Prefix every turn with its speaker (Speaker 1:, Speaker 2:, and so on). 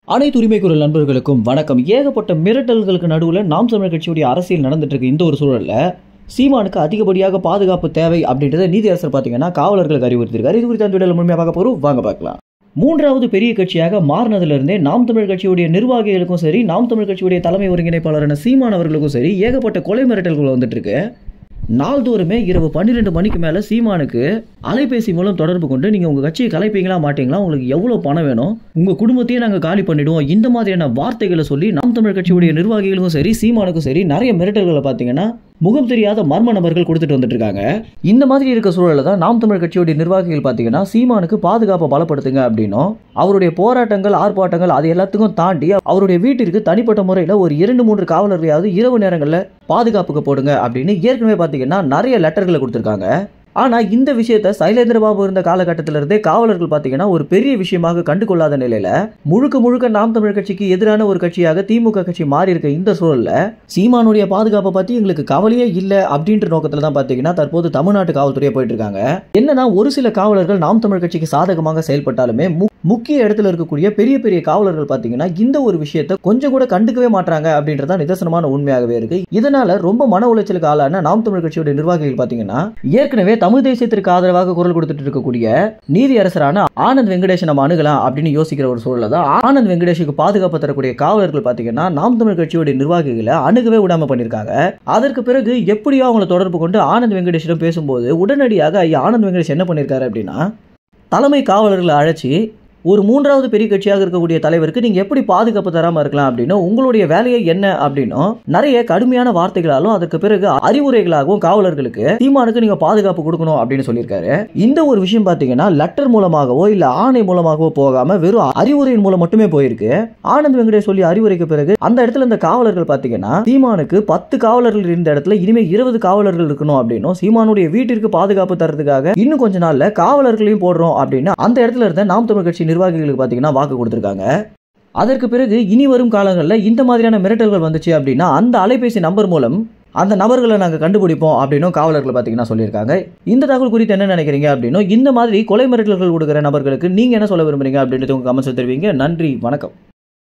Speaker 1: அனைத்து உரிமை குரல் நண்பர்களுக்கும் வணக்கம் ஏகப்பட்ட மிரட்டல்களுக்கு நடுவில் நாம் தமிழர் கட்சியுடைய அரசியல் நடந்துட்டு இருக்கு இந்த ஒரு சூழல்ல சீமானுக்கு அதிகப்படியாக பாதுகாப்பு தேவை அப்படின்றத நீதியரசர் பார்த்தீங்கன்னா காவலர்களுக்கு அறிவுறுத்திருக்காரு இது குறித்து அந்த வீடியோவில் முழுமையாக பார்க்க போறோம் வாங்க பார்க்கலாம் மூன்றாவது பெரிய கட்சியாக மாறினதிலிருந்தே நாம் தமிழ் கட்சியுடைய நிர்வாகிகளுக்கும் சரி நாம் தமிழ் கட்சியுடைய தலைமை ஒருங்கிணைப்பாளரான சீமான் அவர்களுக்கும் சரி ஏகப்பட்ட கொலை மிரட்டல்கள் வந்துட்டு இருக்கு நாள்தோறுமே இரவு பன்னிரெண்டு மணிக்கு மேலே சீமானுக்கு அலைபேசி மூலம் தொடர்பு கொண்டு நீங்கள் உங்கள் கட்சியை கலைப்பீங்களா மாட்டீங்களா உங்களுக்கு எவ்வளோ பணம் வேணும் உங்கள் குடும்பத்தையே நாங்கள் காலி பண்ணிடுவோம் இந்த மாதிரியான வார்த்தைகளை சொல்லி நாம் தமிழ் கட்சியுடைய நிர்வாகிகளுக்கும் சரி சீமானுக்கும் சரி நிறைய மிரட்டல்களை பார்த்தீங்கன்னா முகம் தெரியாத மர்ம நபர்கள் கொடுத்துட்டு வந்துட்டு இருக்காங்க இந்த மாதிரி இருக்க சூழலில் தான் நாம் தமிழ் கட்சியுடைய நிர்வாகிகள் பார்த்தீங்கன்னா சீமானுக்கு பாதுகாப்பை பலப்படுத்துங்க அப்படின்னும் அவருடைய போராட்டங்கள் ஆர்ப்பாட்டங்கள் அது எல்லாத்துக்கும் தாண்டி அவருடைய வீட்டிற்கு தனிப்பட்ட முறையில் ஒரு இரண்டு மூன்று காவலர்களையாவது இரவு நேரங்களில் பாதுகாப்புக்கு போடுங்க அப்படின்னு ஏற்கனவே பார்த்தீங்கன்னா நிறைய லெட்டர்களை கொடுத்துருக்காங்க ஆனால் இந்த விஷயத்த சைலேந்திர பாபு இருந்த காலகட்டத்தில இருந்தே காவலர்கள் பார்த்தீங்கன்னா ஒரு பெரிய விஷயமாக கண்டுகொள்ளாத நிலையில முழுக்க முழுக்க நாம் தமிழ் கட்சிக்கு எதிரான ஒரு கட்சியாக திமுக கட்சி மாறி இருக்க இந்த சூழல்ல சீமானுடைய பாதுகாப்பை பத்தி எங்களுக்கு கவலையே இல்லை அப்படின்ற நோக்கத்துல தான் பார்த்தீங்கன்னா தற்போது தமிழ்நாட்டு காவல்துறையை போயிட்டு இருக்காங்க என்னன்னா ஒரு சில காவலர்கள் நாம் தமிழ் கட்சிக்கு சாதகமாக செயல்பட்டாலுமே மு- முக்கிய இடத்துல இருக்கக்கூடிய பெரிய பெரிய காவலர்கள் பார்த்தீங்கன்னா இந்த ஒரு விஷயத்தை கொஞ்சம் கூட கண்டுக்கவே மாட்டாங்க அப்படின்றதா நிதர்சனமான உண்மையாகவே இருக்கு இதனால ரொம்ப மன உளைச்சலுக்கு ஆளான நாம் தமிழ் கட்சியுடைய நிர்வாகிகள் பார்த்தீங்கன்னா ஏற்கனவே தமிழ் தேசியத்திற்கு ஆதரவாக குரல் கொடுத்துட்டு இருக்கக்கூடிய நீதி அரசரான ஆனந்த் வெங்கடேஷ் நம்ம அணுகலாம் அப்படின்னு யோசிக்கிற ஒரு சூழல தான் ஆனந்த் வெங்கடேஷுக்கு பாதுகாப்பு தரக்கூடிய காவலர்கள் பார்த்தீங்கன்னா நாம் தமிழ் கட்சியுடைய நிர்வாகிகளை அணுகவே விடாம பண்ணியிருக்காங்க அதற்கு பிறகு எப்படியோ அவங்களை தொடர்பு கொண்டு ஆனந்த் வெங்கடேஷிடம் பேசும்போது உடனடியாக ஐயா ஆனந்த் வெங்கடேஷ் என்ன பண்ணியிருக்காரு அப்படின்னா தலைமை காவலர்களை அழைச்சி ஒரு மூன்றாவது பெரிய கட்சியாக இருக்கக்கூடிய தலைவருக்கு நீங்க எப்படி பாதுகாப்பு தராம இருக்கலாம் அப்படின்னு உங்களுடைய வேலையை என்ன அப்படின்னும் நிறைய கடுமையான வார்த்தைகளாலும் அதற்கு பிறகு அறிவுரைகளாகவும் காவலர்களுக்கு சீமானுக்கு நீங்க பாதுகாப்பு கொடுக்கணும் அப்படின்னு சொல்லியிருக்காரு இந்த ஒரு விஷயம் பாத்தீங்கன்னா லெட்டர் மூலமாகவோ இல்ல ஆணை மூலமாகவோ போகாம வெறும் அறிவுரையின் மூலம் மட்டுமே போயிருக்கு ஆனந்த் வெங்கடேஷ் சொல்லி அறிவுரைக்கு பிறகு அந்த இடத்துல இந்த காவலர்கள் பாத்தீங்கன்னா சீமானுக்கு பத்து காவலர்கள் இருந்த இடத்துல இனிமே இருபது காவலர்கள் இருக்கணும் அப்படின்னும் சீமானுடைய வீட்டிற்கு பாதுகாப்பு தரதுக்காக இன்னும் கொஞ்ச நாள்ல காவலர்களையும் போடுறோம் அப்படின்னு அந்த இடத்துல இருந்த நாம் தமிழ் கட்சி நிர்வாகிகளுக்கு பாத்தீங்கன்னா வாக்கு கொடுத்திருக்காங்க அதற்கு பிறகு இனி வரும் காலங்களில் இந்த மாதிரியான மிரட்டல்கள் வந்துச்சு அப்படின்னா அந்த அலைபேசி நம்பர் மூலம் அந்த நபர்களை நாங்கள் கண்டுபிடிப்போம் அப்படின்னும் காவலர்கள் பார்த்தீங்கன்னா சொல்லியிருக்காங்க இந்த தகவல் குறித்து என்ன நினைக்கிறீங்க அப்படின்னும் இந்த மாதிரி கொலை மிரட்டல்கள் கொடுக்குற நபர்களுக்கு நீங்கள் என்ன சொல்ல விரும்புறீங்க அப்படின்றது உங்கள் கமெண்ட்ஸ் தெரிவிங்க நன்றி வணக்கம்